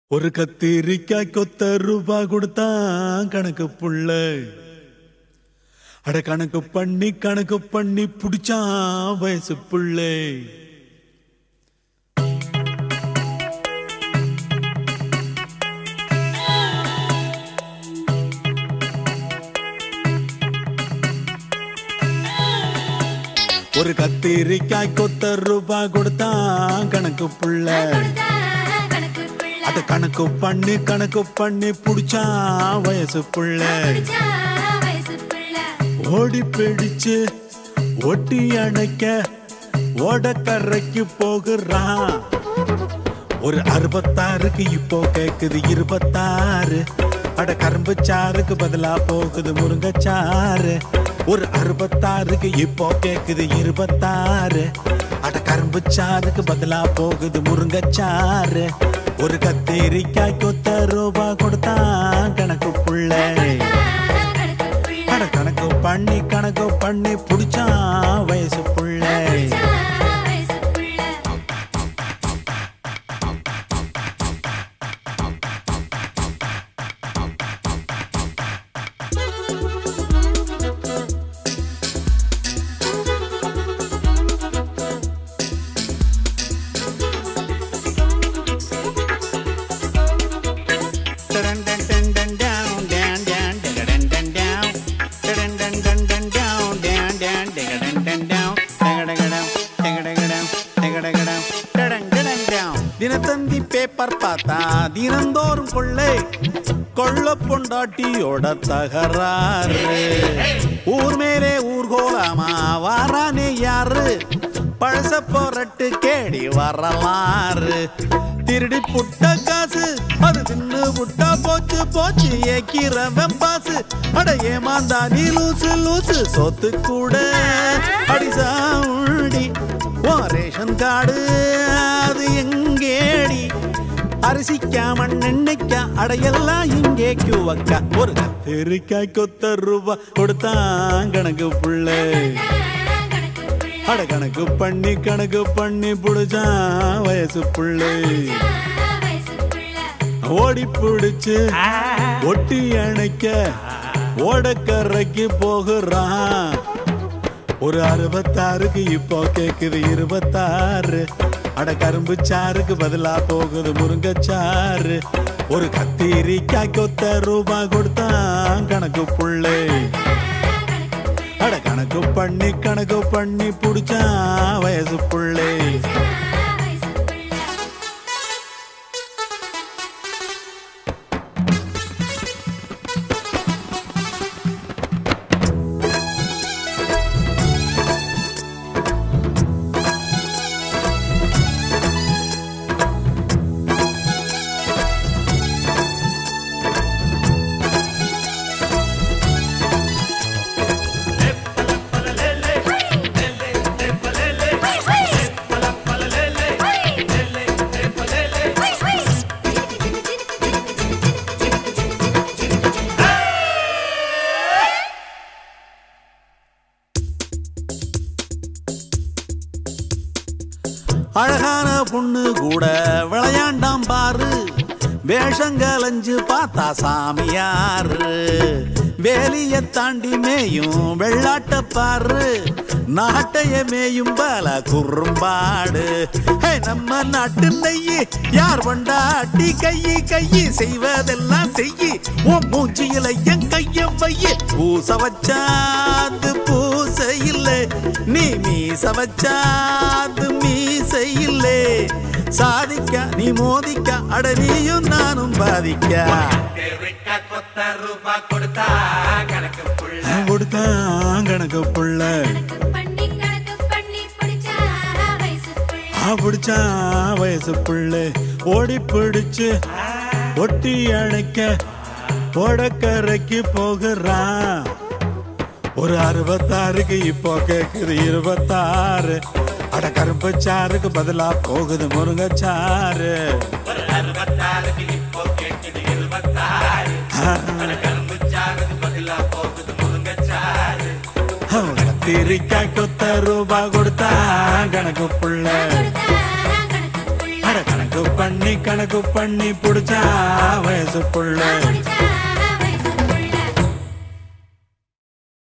ஒரு கத்திரிக்காய் கொத்த ரூபா கொடுத்தா கணக்கு புள்ள அட கணக்கு பண்ணி கணக்கு பண்ணி புடிச்சா வயசு புள்ளை ஒரு கத்திரிக்காய் கொத்த ரூபா கொடுத்தா கணக்கு புள்ள அத கணக்கு பண்ணி கணக்கு பண்ணி புடிச்சா வயசு புள்ள ஓடி பிடிச்சு ஒட்டி அணைக்க ஓடக்கரைக்கு போகிறான் ஒரு அறுபத்தாறுக்கு இப்போ கேக்குது இருபத்தாறு அட கரும்பு சாறுக்கு பதிலா போகுது முருங்கச்சாறு ஒரு அறுபத்தாறுக்கு இப்போ கேக்குது இருபத்தாறு அட கரும்பு சாறுக்கு பதிலா போகுது முருங்கச்சாறு ஒரு கத்திரிக்காய் கொத்த ரூபா கொடுத்தா கணக்கு புள்ள அட கணக்கு பண்ணி கணக்கு பண்ணி புடிச்சா வயசு புள்ள தினத்தந்தி பேப்பர் பார்த்தா தினந்தோறும் கொள்ளை கொள்ள பொண்டாட்டியோட தகராறு ஊர் மேலே ஊர்கோலாமா வாரானே யாரு பழச போரட்டு கேடி வரலாறு திருடி புட்ட காசு அது தின்னு புட்டா போச்சு போச்சு ஏக்கிறவன் பாசு அட ஏமாந்தா நீ லூசு லூசு சொத்து கூட அடிசாண்டி ஓ ரேஷன் கார்டு அது எங்கேடி அரிசிக்கா மண்ணெண்ணைக்கா அடையெல்லாம் இங்கே கியூவக்கா ஒரு கத்திரிக்காய் கொத்த ரூபா கொடுத்தான் கணக்கு புள்ளை அட கணக்கு பண்ணி கணக்கு பண்ணி புடிச்சான் வயசு புள்ளை ஓடி பிடிச்சு ஒட்டி அணைக்க ஓடக்கரைக்கு போகிறான் ஒரு அறுபத்தாறுக்கு இப்போ கேக்குது இருபத்தாறு அட கரும்பு சாறுக்கு பதிலா போகுது முருங்கச்சாறு ஒரு கத்திரிக்காய் கொத்த ரூபா கொடுத்தான் கணக்கு புள்ளை அட கணக்கு பண்ணி கணக்கு பண்ணி புடிச்சான் வயசு புள்ளை அழகான பொண்ணு கூட விளையாண்டாம் பாரு வேஷங்கலஞ்சு பார்த்தா சாமியாரு வேலிய தாண்டி மேயும் வெள்ளாட்ட பாரு நாட்டைய மேயும் பல குறும்பாடு ஹே, நம்ம நாட்டு நெய்யி யார் கொண்டாட்டி கையி கையி செய்வதெல்லாம் செய்யி உன் மூச்சியில என் கைய வையி பூச வச்சாது பூச இல்லை நீ மீச வச்சாது மீச இல்லை சாதிக்க நீ மோதிக்க அட நீயும் நானும் பாதிக்க கொடுத்தான் கணக்கு புள்ள ஆ பிடிச்சா வயசு புள்ள ஓடி பிடிச்சு ஒட்டி அணைக்க ஓடக்கரைக்கு போகிறான் ஒரு அறுபத்தாறுக்கு இப்போ கேக்குது இருபத்தாறு அட கரும்பு சாறுக்கு பதிலா போகுது முருங்கச்சாறு கத்திரிக்காய் கொத்த ரூபா கொடுத்தா கணக்கு புள்ள அட கணக்கு பண்ணி கணக்கு பண்ணி புடிச்சா வயசு புள்ள புடிச்சா